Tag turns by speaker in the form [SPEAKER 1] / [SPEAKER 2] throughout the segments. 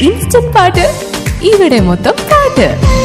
[SPEAKER 1] instant പാട്ട് ഇവിടെ മൊത്തം പാട്ട്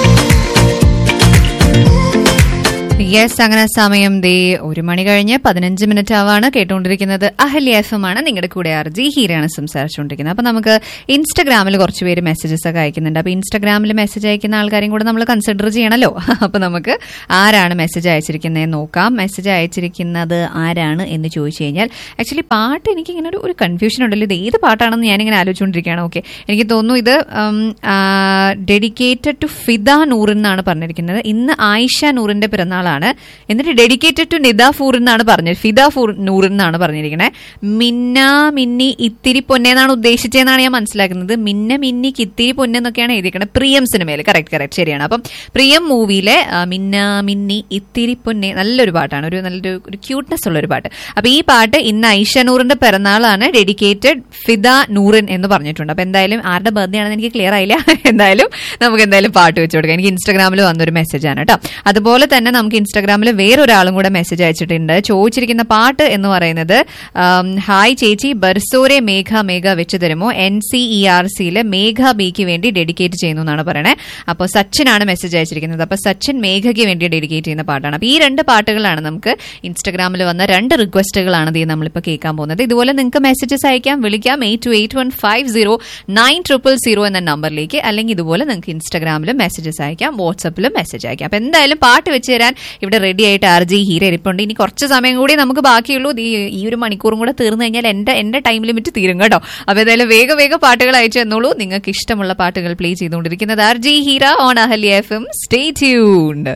[SPEAKER 2] യെസ് അങ്ങനെ സമയം ദേ ഒരു മണി കഴിഞ്ഞ് പതിനഞ്ച് മിനിറ്റ് ആവാണ് കേട്ടുകൊണ്ടിരിക്കുന്നത് അഹല്യ എഫ് എം ആണ് നിങ്ങളുടെ കൂടെ അർജി ഹീരയാണ് സംസാരിച്ചുകൊണ്ടിരിക്കുന്നത് അപ്പൊ നമുക്ക് ഇൻസ്റ്റഗ്രാമിൽ കുറച്ച് പേര് മെസ്സേജസ് ഒക്കെ അയക്കുന്നുണ്ട് അപ്പൊ ഇൻസ്റ്റഗ്രാമിൽ മെസ്സേജ് അയക്കുന്ന ആൾക്കാരെയും കൂടെ നമ്മൾ കൺസിഡർ ചെയ്യണമല്ലോ അപ്പൊ നമുക്ക് ആരാണ് മെസ്സേജ് അയച്ചിരിക്കുന്നത് നോക്കാം മെസ്സേജ് അയച്ചിരിക്കുന്നത് ആരാണ് എന്ന് ചോദിച്ചു കഴിഞ്ഞാൽ ആക്ച്വലി പാട്ട് എനിക്ക് ഇങ്ങനെ ഒരു ഒരു കൺഫ്യൂഷൻ ഉണ്ടല്ലോ ഇത് ഏത് പാട്ടാണെന്ന് ഞാനിങ്ങനെ ആലോചിച്ചുകൊണ്ടിരിക്കുകയാണ് ഓക്കെ എനിക്ക് തോന്നുന്നു ഇത് ഡെഡിക്കേറ്റഡ് ടു ഫിദ നൂർ എന്നാണ് പറഞ്ഞിരിക്കുന്നത് ഇന്ന് ആയിഷ നൂറിന്റെ പിറന്നാളാണ് എന്നിട്ട് ഡെഡിക്കേറ്റഡ് ടു നിദ ഫൂർ എന്നാണ് പറഞ്ഞത് ഫിദ ഫൂർ നൂർ എന്നാണ് പറഞ്ഞിരിക്കുന്നത് മിന്ന മിന്നി ഇത്തിരി പൊന്നെ എന്നാണ് ഉദ്ദേശിച്ചതെന്നാണ് ഞാൻ മനസ്സിലാക്കുന്നത് മിന്ന മിന്നിക്ക് ഇത്തിരി പൊന്നെ എന്നൊക്കെയാണ് എഴുതിയിരിക്കുന്നത് പ്രിയം സിനിമയിൽ കറക്റ്റ് കറക്റ്റ് ശരിയാണ് അപ്പം പ്രിയം മൂവിയിലെ ആ, മിന്ന മിന്നി ഇത്തിരി പൊന്നെ നല്ലൊരു പാട്ടാണ് ഒരു നല്ലൊരു ഒരു ക്യൂട്ട്നെസ് ഉള്ള ഒരു പാട്ട് അപ്പൊ ഈ പാട്ട് ഇന്ന് ഐഷ നൂറിന്റെ പിറന്നാളാണ് ഡെഡിക്കേറ്റഡ് ഫിദ നൂറിൻ എന്ന് പറഞ്ഞിട്ടുണ്ട് അപ്പൊ എന്തായാലും ആരുടെ ബർത്ത്ഡേ ആണെന്ന് എനിക്ക് ക്ലിയർ ആയില്ല എന്തായാലും നമുക്ക് എന്തായാലും പാട്ട് വെച്ച് കൊടുക്കാം എനിക്ക് ഇൻസ്റ്റാഗ്രാമിൽ വന്നൊരു മെസ്സേജ് ആണ് കേട്ടോ അതുപോലെ തന്നെ നമുക്ക് ഇൻസ്റ്റാഗ്രാമിൽ വേറൊരാളും കൂടെ മെസ്സേജ് അയച്ചിട്ടുണ്ട് ചോദിച്ചിരിക്കുന്ന പാട്ട് എന്ന് പറയുന്നത് ആം, ഹായ് ചേച്ചി ബർസോരെ മേഘ മേഘ വെച്ച് തരുമോ എൻ സി ഇ ആർ സിയിലെ മേഘ ബിക്ക് വേണ്ടി ഡെഡിക്കേറ്റ് ചെയ്യുന്നു എന്നാണ് പറയണേ അപ്പോൾ സച്ചിനാണ് മെസ്സേജ് അയച്ചിരിക്കുന്നത് അപ്പോൾ സച്ചിൻ മേഘയ്ക്ക് വേണ്ടി ഡെഡിക്കേറ്റ് ചെയ്യുന്ന പാട്ടാണ് അപ്പോൾ ഈ രണ്ട് പാട്ടുകളാണ് നമുക്ക് ഇൻസ്റ്റാഗ്രാമിൽ വന്ന രണ്ട് റിക്വസ്റ്റുകളാണ് ഇത് നമ്മളിപ്പോൾ കേൾക്കാൻ പോകുന്നത് ഇതുപോലെ നിങ്ങൾക്ക് മെസ്സേജസ് അയക്കാം വിളിക്കാം eight two eight one five zero nine triple zero എന്ന നമ്പറിലേക്ക് അല്ലെങ്കിൽ ഇതുപോലെ നിങ്ങൾക്ക് ഇൻസ്റ്റാഗ്രാമിലും മെസ്സേജസ് അയക്കാം വാട്സപ്പിലും മെസ്സേജ് അയക്കാം അപ്പോൾ എന്തായാലും പാട്ട് വെച്ച് തരാൻ ഇവിടെ റെഡി ആയിട്ട് ആർ ജി ഹീര ഇരിപ്പുണ്ട് ഇനി കുറച്ച് സമയം കൂടി നമുക്ക് ബാക്കിയുള്ളൂ ഇത് ഈ- ഈ ഒരു മണിക്കൂറും കൂടെ തീർന്നു കഴിഞ്ഞാൽ എന്റെ എന്റെ ടൈം ലിമിറ്റ് തീരും കേട്ടോ അപ്പോൾ എന്തായാലും വേഗം വേഗം പാട്ടുകൾ അയച്ചു തന്നോളൂ നിങ്ങൾക്ക് ഇഷ്ടമുള്ള പാട്ടുകൾ പ്ലേ ചെയ്തുകൊണ്ടിരിക്കുന്നത് R G Heera on Ahalya F M stay tuned